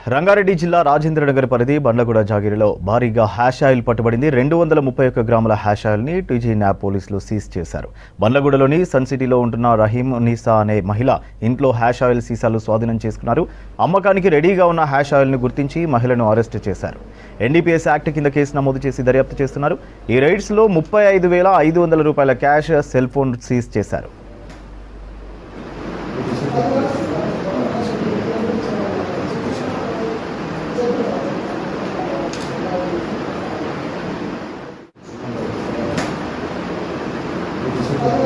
రంగారెడ్డి జిల్లా రాజేంద్రనగర్ పరిధి బండ్లగూడ జాగిరిలో భారీగా హ్యాష్ ఆయిల్ పట్టుబడింది రెండు వందల ముప్పై ఒక్క గ్రాముల హ్యాష్ ఆయిల్ని టీజీ న్యాప్ పోలీసులు సీజ్ చేశారు బండ్లగూడలోని సన్ సిటీలో ఉంటున్న రహీం నీసా అనే మహిళ ఇంట్లో హ్యాష్ ఆయిల్ సీసాలు స్వాధీనం చేసుకున్నారు అమ్మకానికి రెడీగా ఉన్న హ్యాష్ ఆయిల్ను గుర్తించి మహిళను అరెస్టు చేశారు ఎన్డీపీఎస్ యాక్ట్ కింద కేసు నమోదు చేసి దర్యాప్తు చేస్తున్నారు ఈ రైడ్స్లో ముప్పై ఐదు వేల ఐదు వందల రూపాయల క్యాష్ సెల్ ఫోన్ సీజ్ చేశారు Thank